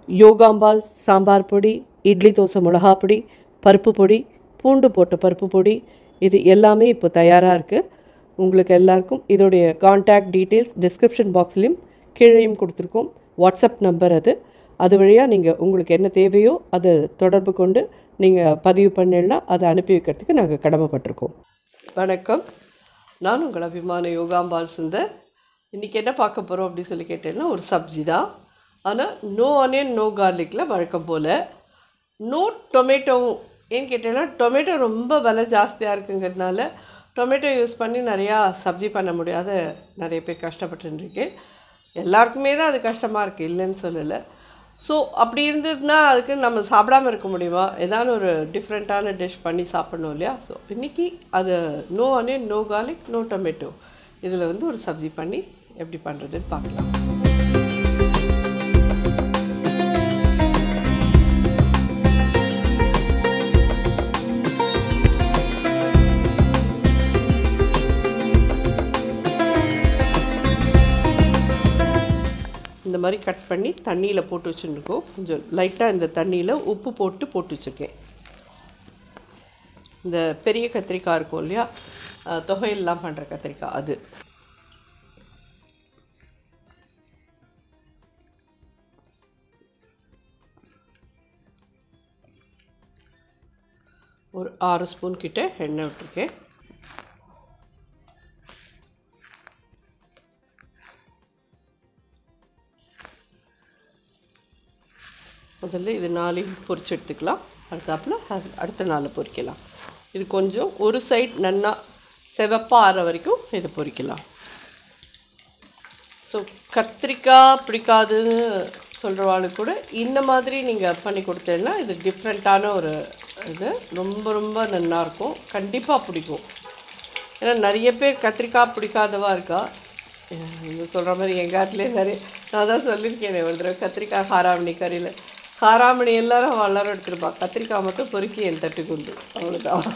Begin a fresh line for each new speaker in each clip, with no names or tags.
யோகாம்பால் சாம்பார் பொடி இட்லி தோசை மிளகா பொடி பருப்பு பொடி பூண்டு போட்ட பருப்பு பொடி இது எல்லாமே இப்போ தயாராக இருக்குது உங்களுக்கு எல்லாருக்கும் இதோடைய காண்டாக்ட் டீட்டெயில்ஸ் டிஸ்கிரிப்ஷன் பாக்ஸ்லேயும் கீழேயும் கொடுத்துருக்கோம் வாட்ஸ்அப் நம்பர் அது அது வழியாக நீங்கள் உங்களுக்கு என்ன தேவையோ அதை தொடர்பு கொண்டு நீங்கள் பதிவு பண்ணிடனா அதை அனுப்பி வைக்கிறதுக்கு நாங்கள் கடமைப்பட்டிருக்கோம் வணக்கம் நான் உங்கள் அபிமான யோகாம்பால் சுந்தர் இன்றைக்கி என்ன பார்க்க போகிறோம் அப்படின்னு சொல்லி கேட்டேன்னா ஒரு சப்ஜி தான் ஆனால் நோ ஆனியன் நோ கார்லிக்கில் வழக்கம் போல் நோ டொமேட்டோவும் ஏன்னு கேட்டேன்னா டொமேட்டோ ரொம்ப விலை ஜாஸ்தியாக இருக்குங்கிறதுனால டொமேட்டோ யூஸ் பண்ணி நிறையா சப்ஜி பண்ண முடியாத நிறைய பேர் கஷ்டப்பட்டுருக்கு எல்லாருக்குமே தான் அது கஷ்டமாக இருக்குது இல்லைன்னு சொல்லலை ஸோ அப்படி இருந்ததுன்னா அதுக்கு நம்ம சாப்பிடாம இருக்க முடியுமா ஏதாவது ஒரு டிஃப்ரெண்ட்டான டிஷ் பண்ணி சாப்பிடணும் இல்லையா ஸோ இன்றைக்கி அது no onion no garlic no tomato இதில் வந்து ஒரு சப்ஜி பண்ணி எப்படி பண்ணுறதுன்னு பார்க்கலாம் இந்த மாதிரி கட் பண்ணி தண்ணியில் போட்டு வச்சுருக்கோம் கொஞ்சம் லைட்டாக இந்த தண்ணியில் உப்பு போட்டு போட்டு வச்சுருக்கேன் இந்த பெரிய கத்திரிக்காய் இருக்கும் இல்லையா அஹ், தொகையெல்லாம் பண்ணுற கத்திரிக்காய் அது ஒரு ஆறு ஸ்பூன் கிட்ட எண்ணெய் விட்டுருக்கேன் முதல்ல இது நாளையும் பொரிச்சு எடுத்துக்கலாம் அடுத்தாப்புல அது அடுத்த நாளில் பொரிக்கலாம் இது கொஞ்சம் ஒரு சைடு நன்னா செவப்பாக ஆற வரைக்கும் இதை பொரிக்கலாம் ஸோ கத்திரிக்காய் பிடிக்காதுன்னு சொல்கிறவாளுக்கு கூட இந்த மாதிரி நீங்கள் பண்ணி கொடுத்தீங்கன்னா இது டிஃப்ரெண்ட்டான ஒரு இது ரொம்ப ரொம்ப நல்லாயிருக்கும் கண்டிப்பாக பிடிக்கும் ஏன்னா நிறைய பேர் கத்திரிக்காய் பிடிக்காதவா இருக்கா இந்த சொல்கிற மாதிரி எங்கள் காட்டிலே நிறைய நான் தான் சொல்லியிருக்கேன் ஒரு தடவை கத்திரிக்காய் காராமணி கறியில் காராமணி எல்லாரும் வளர எடுத்துருப்பா கத்திரிக்காய் மட்டும் பொறுக்கி என் தட்டுக்குண்டு அவ்வளோதான்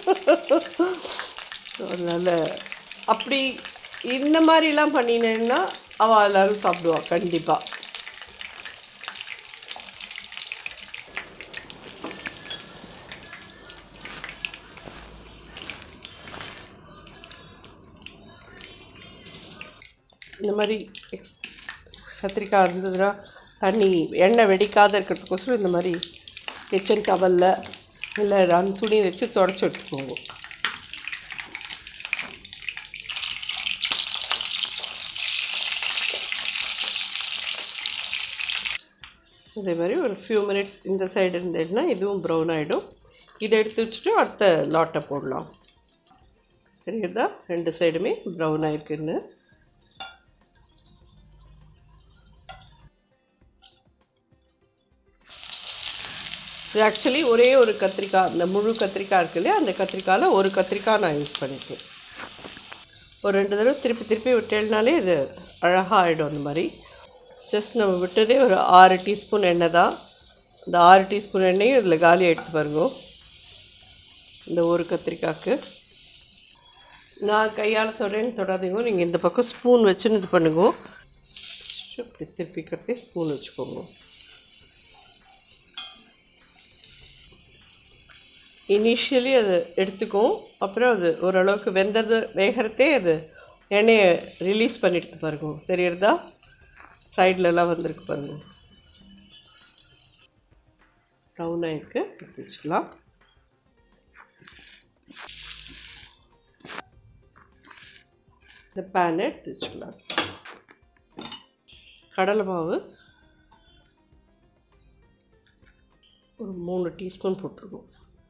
ஸோ அதனால் அப்படி இந்த மாதிரிலாம் பண்ணினேன்னா அவள் எல்லோரும் சாப்பிடுவாள் கண்டிப்பாக இந்த மாதிரி எக்ஸ் கத்திரிக்காய் இருந்ததுன்னா தண்ணி எண்ணெய் வெடிக்காத இருக்கிறதுக்கோசரம் இந்த மாதிரி கிச்சன் டவலில் இல்லை ஏதாவது துணி வச்சு தொடச்சி எடுத்துக்கோங்க அதே மாதிரி ஒரு ஃபியூ மினிட்ஸ் இந்த சைடு இருந்ததுன்னா இதுவும் ப்ரௌன் ஆகிடும் இதை எடுத்து வச்சுட்டு அடுத்த லாட்டை போடலாம் தெரியுதா ரெண்டு சைடுமே ப்ரௌன் ஆயிருக்குன்னு இது ஆக்சுவலி ஒரே ஒரு கத்திரிக்காய் அந்த முழு கத்திரிக்காய் இருக்கு இல்லையா அந்த கத்திரிக்காயில் ஒரு கத்திரிக்காய் நான் யூஸ் பண்ணியிருக்கேன் ஒரு ரெண்டு தடவை திருப்பி திருப்பி விட்டேனாலே இது அழகாக ஆகிடும் அந்த மாதிரி ஜஸ்ட் நம்ம விட்டதே ஒரு ஆறு டீஸ்பூன் எண்ணெய் தான் இந்த ஆறு டீஸ்பூன் எண்ணெயும் இதில் காலி எடுத்து பாருங்க இந்த ஒரு கத்திரிக்காய்க்கு நான் கையால் தொடேன்னு தொடாதீங்க நீங்கள் இந்த பக்கம் ஸ்பூன் வச்சுன்னு இது பண்ணுங்க இப்படி திருப்பிக்கிறதே ஸ்பூன் வச்சுக்கோங்க இனிஷியலி அது எடுத்துக்கும் அப்புறம் அது ஓரளவுக்கு வெந்தது வேகிறதே அது எண்ணெயை ரிலீஸ் பண்ணிட்டு பாருங்க தெரியறதா சைட்லலாம் வந்திருக்கு பாருங்க ப்ரௌன் ஆகிருக்கு எடுத்து வச்சுக்கலாம் இந்த பேனை எடுத்து வச்சுக்கலாம் கடலை மாவு ஒரு மூணு டீஸ்பூன் போட்டிருக்கோம்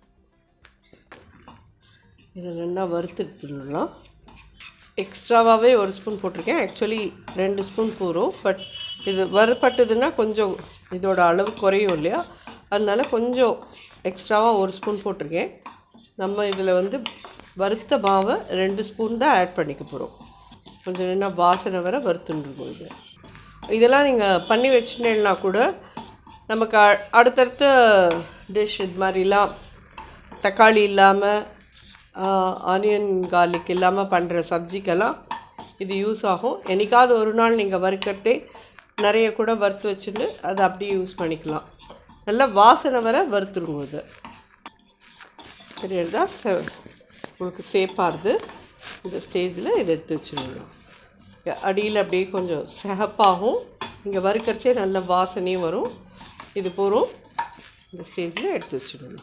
இதை நல்லா வறுத்துட்டுலாம் எக்ஸ்ட்ராவாகவே ஒரு ஸ்பூன் போட்டிருக்கேன் ஆக்சுவலி ரெண்டு ஸ்பூன் போகிறோம் பட் இது வறுபட்டதுன்னா கொஞ்சம் இதோட அளவு குறையும் இல்லையா அதனால கொஞ்சம் எக்ஸ்ட்ராவாக ஒரு ஸ்பூன் போட்டிருக்கேன் நம்ம இதில் வந்து வறுத்த மாவை ரெண்டு ஸ்பூன் தான் ஆட் பண்ணிக்க போகிறோம் கொஞ்சம் என்ன வாசனை வர வறுத்துருக்கும் இது இதெல்லாம் நீங்கள் பண்ணி வச்சுட்டேன்னா கூட நமக்கு அ- அடுத்தடுத்த டிஷ் இது மாதிரிலாம் தக்காளி இல்லாமல் ஆனியன் கார்லிக் இல்லாமல் பண்ணுற சப்ஜிக்கெல்லாம் இது யூஸ் ஆகும் என்னைக்காவது ஒரு நாள் நீங்கள் வறுக்கிறதே நிறைய கூட வறுத்து வச்சுட்டு அதை அப்படியே யூஸ் பண்ணிக்கலாம் நல்லா வாசனை வர வறுத்துருங்க இது தெரியுறதா செ உங்களுக்கு சேப்பாருது இந்த ஸ்டேஜில் இதை எடுத்து வச்சுருங்க அடியில் அப்படியே கொஞ்சம் சிகப்பாகும் இங்கே வறுக்கறச்சே நல்ல வாசனையும் வரும் இது போகிறோம் இந்த ஸ்டேஜில் எடுத்து வச்சுடணும்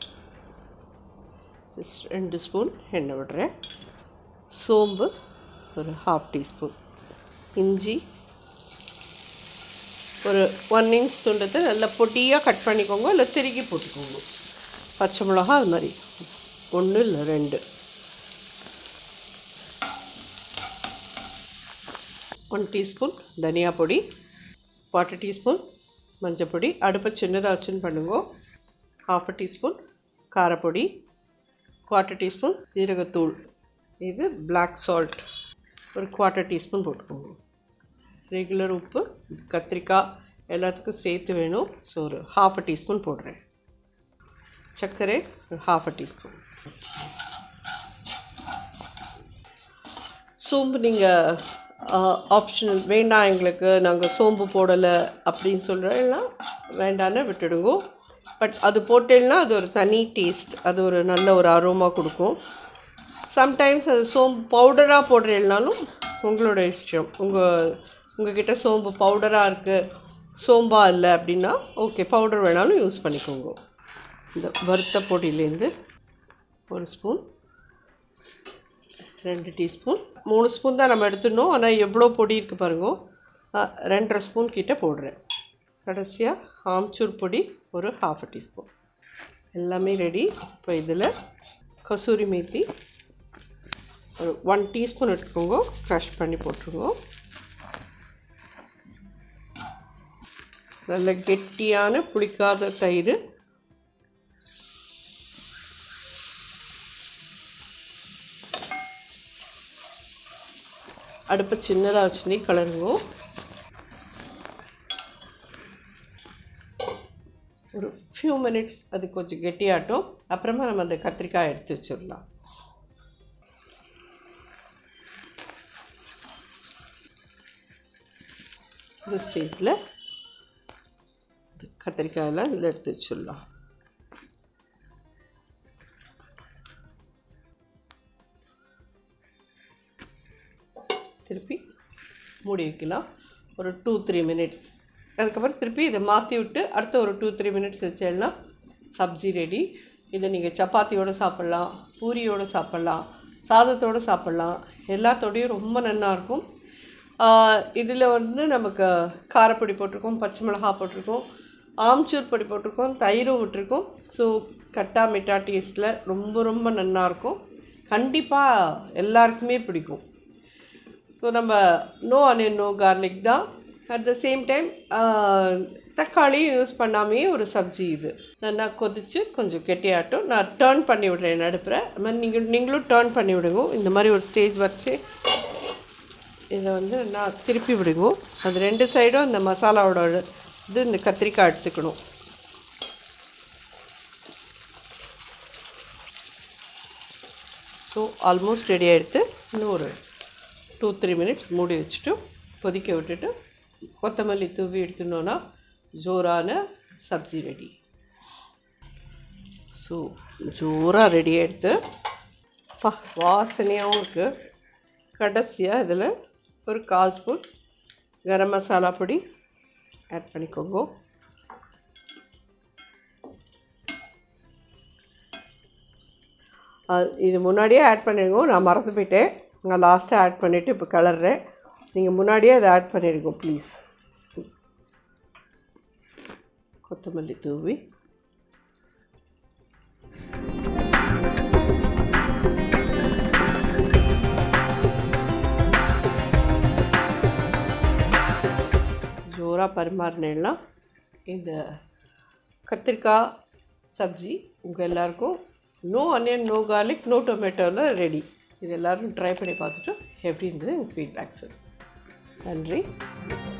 ஜஸ்ட் ரெண்டு ஸ்பூன் எண்ணெய் விடுறேன் சோம்பு ஒரு ஹாஃப் டீஸ்பூன் இஞ்சி ஒரு ஒன் இன்ச் துண்டத்தை நல்லா பொடியாக கட் பண்ணிக்கோங்க இல்லை திருகி போட்டுக்கோங்க பச்சை மிளகா அது மாதிரி ஒன்று இல்லை ரெண்டு ஒன் டீஸ்பூன் தனியா பொடி குவார்ட்டர் டீஸ்பூன் மஞ்சள் பொடி அடுப்பை சின்னதாக வச்சுன்னு பண்ணுங்க ஹாஃப் அ டீஸ்பூன் காரப்பொடி குவார்ட்டர் டீஸ்பூன் ஜீரகத்தூள் இது பிளாக் சால்ட் ஒரு குவார்ட்டர் டீஸ்பூன் போட்டுக்கோங்க ரெகுலர் உப்பு கத்திரிக்காய் எல்லாத்துக்கும் சேர்த்து வேணும் ஸோ ஒரு ஹாஃப் அ டீஸ்பூன் போடுறேன் சர்க்கரை ஒரு ஹாஃப் அ டீஸ்பூன் சோம்பு நீங்கள் ஆப்ஷனல் வேண்டாம் எங்களுக்கு நாங்கள் சோம்பு போடலை அப்படின்னு சொல்கிறேன்னா வேண்டான்னு விட்டுடுங்க பட் அது போட்டேன்னா அது ஒரு தனி டேஸ்ட் அது ஒரு நல்ல ஒரு அரோமா கொடுக்கும் சம்டைம்ஸ் அது சோம்பு பவுடராக போடுறீங்கனாலும் உங்களோட இஷ்டம் உங்கள் உங்ககிட்ட சோம்பு பவுடராக இருக்குது சோம்பா இல்லை அப்படின்னா ஓகே பவுடர் வேணாலும் யூஸ் பண்ணிக்கோங்க இந்த வறுத்த பொடியிலேருந்து ஒரு ஸ்பூன் ரெண்டு டீஸ்பூன் மூணு ஸ்பூன் தான் நம்ம எடுத்துடணும் ஆனால் எவ்வளோ பொடி இருக்குது பாருங்க அஹ், ரெண்டரை ஸ்பூன் கிட்ட போடுறேன் கடைசியாக ஆம்ச்சூர் பொடி ஒரு ஹாஃப் டீஸ்பூன் எல்லாமே ரெடி இப்போ இதில் கசூரி மேத்தி ஒரு ஒன் டீஸ்பூன் எடுத்துக்கோங்க க்ரஷ் பண்ணி போட்டுருங்க நல்ல கெட்டியான புளிக்காத தயிர் அடுப்பை சின்னதாக வச்சுருந்தே கலருங்க ஒரு ஃபியூ மினிட்ஸ் அது கொஞ்சம் கெட்டியாட்டும் அப்புறமா நம்ம அந்த கத்திரிக்காய் எடுத்து வச்சிடலாம் இந்த ஸ்டேஜில் கத்திரிக்காயெல்லாம் இதில் எடுத்து வச்சிடலாம் திருப்பி மூடி வைக்கலாம் ஒரு டூ த்ரீ மினிட்ஸ் அதுக்கப்புறம் திருப்பி இதை மாற்றி விட்டு அடுத்த ஒரு டூ த்ரீ மினிட்ஸ் வச்சேன்னா சப்ஜி ரெடி இதை நீங்கள் சப்பாத்தியோடு சாப்பிட்லாம் பூரியோடு சாப்பிட்லாம் சாதத்தோடு சாப்பிட்லாம் எல்லாத்தோடையும் ரொம்ப நல்லா இருக்கும் இதில் வந்து நமக்கு காரப்பொடி போட்டிருக்கோம் பச்சை மிளகாய் போட்டிருக்கோம் ஆம்ச்சூர் பொடி போட்டிருக்கோம் தயிரும் விட்டுருக்கோம் ஸோ கட்டா மிட்டா டேஸ்ட்டில் ரொம்ப ரொம்ப நல்லா இருக்கும் கண்டிப்பாக எல்லாருக்குமே பிடிக்கும் ஸோ நம்ம நோ அனியன் நோ கார்லிக் தான் அட் த சேம் டைம் தக்காளியும் யூஸ் பண்ணாமையே ஒரு சப்ஜி இது நல்லா கொதித்து கொஞ்சம் கெட்டியாட்டும் நான் டேர்ன் பண்ணி விடுறேன் நடுப்புற அது மாதிரி நீங்கள் நீங்களும் டேர்ன் பண்ணி விடுங்க இந்த மாதிரி ஒரு ஸ்டேஜ் வச்சு இதை வந்து நான் திருப்பி விடுங்க அது ரெண்டு சைடும் இந்த மசாலாவோட இது இந்த கத்திரிக்காய் எடுத்துக்கணும் ஸோ ஆல்மோஸ்ட் ரெடி ஆகிடுத்து இன்னும் ஒரு டூ த்ரீ மினிட்ஸ் மூடி வச்சுட்டு கொதிக்க விட்டுட்டு கொத்தமல்லி தூவி எடுத்துனோன்னா ஜோரான சப்ஜி ரெடி ஸோ ஜோராக ரெடி ஆகிடுத்து பா வாசனையாகவும் இருக்குது கடைசியாக இதில் ஒரு கால் ஸ்பூன் கரம் மசாலா பொடி ஆட் பண்ணிக்கோங்க அது இது முன்னாடியே ஆட் பண்ணிடுங்க நான் மறந்து போயிட்டேன் நான் லாஸ்ட்டாக ஆட் பண்ணிவிட்டு இப்போ கலர்றேன் நீங்கள் முன்னாடியே அதை ஆட் பண்ணிடுங்க ப்ளீஸ் கொத்தமல்லி தூவி ஜோராக பரிமாறினேன்னா இந்த கத்திரிக்காய் சப்ஜி உங்கள் எல்லாருக்கும் நோ அனியன் நோ கார்லிக் நோ டொமேட்டோவில் ரெடி இது எல்லோரும் ட்ரை பண்ணி பார்த்துட்டு எப்படி இருந்தது எனக்கு ஃபீட்பேக் சார் நன்றி